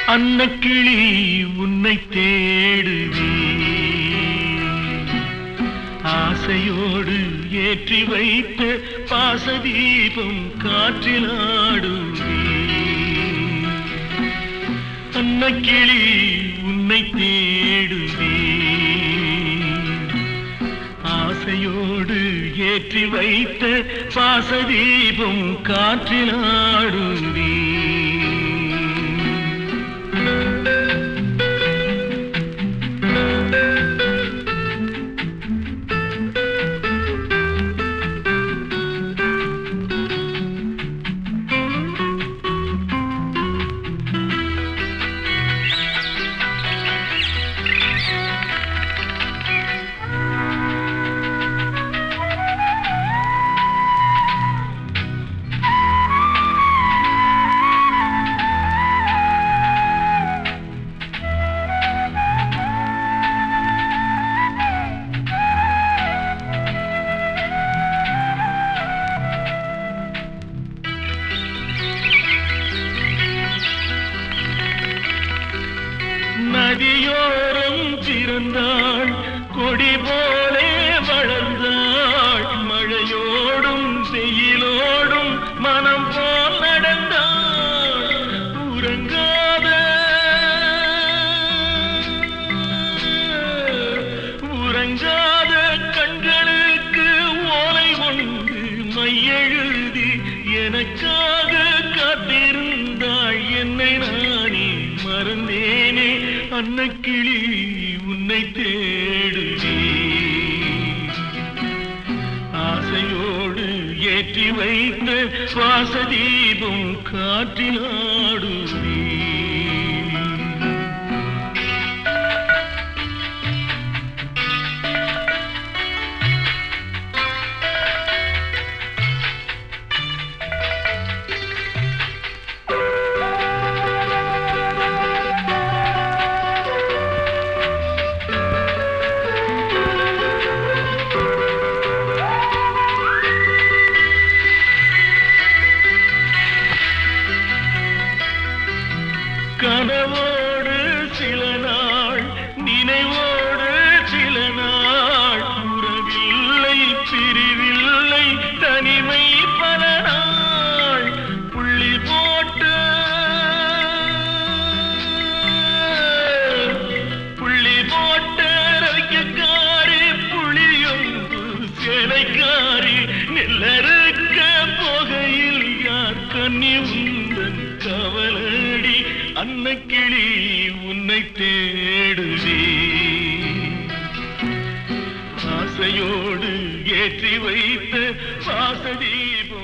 அன்னக்கிளி உன்னை தேடுவே ஆசையோடு ஏற்றி வைத்த பாசதீபம் காற்றிலாடுவே அன்னக்கிளி உன்னை தேடுவே ஆசையோடு ஏற்றி வைத்த பாசதீபம் காற்றிலாடுவே நதியோரம் பிறந்தாள் கொடி போலே வளர்ந்தாள் மழையோடும் வெயிலோடும் மனம் போல் நடந்தாள் உறங்காத உறங்காத கண்களுக்கு ஓலை ஒன்று மையெழுதி எனக்காக காத்திருந்தாள் என்னை நானே மறந்தேனே அன்னக்கிளி உன்னை தேடுவே ஆசையோடு ஏற்றி வைத்த சுவாசதீபம் காற்றிலாடுவே கனவோடு சில நாள் நினைவோடு சில நாள் உறவில்லை பிரிவில்லை தனிமை பல நாள் புள்ளி போட்டு புள்ளி போட்டு ரவிக்கக்காரி புளியொன்று சேலைக்காரி நெல்லறுக்க போகையில் யார் கன்னி உந்தன் கவலடி அன்னக்கிளி உன்னை தேடுவே ஆசையோடு ஏற்றி வைத்த வாசதீபம்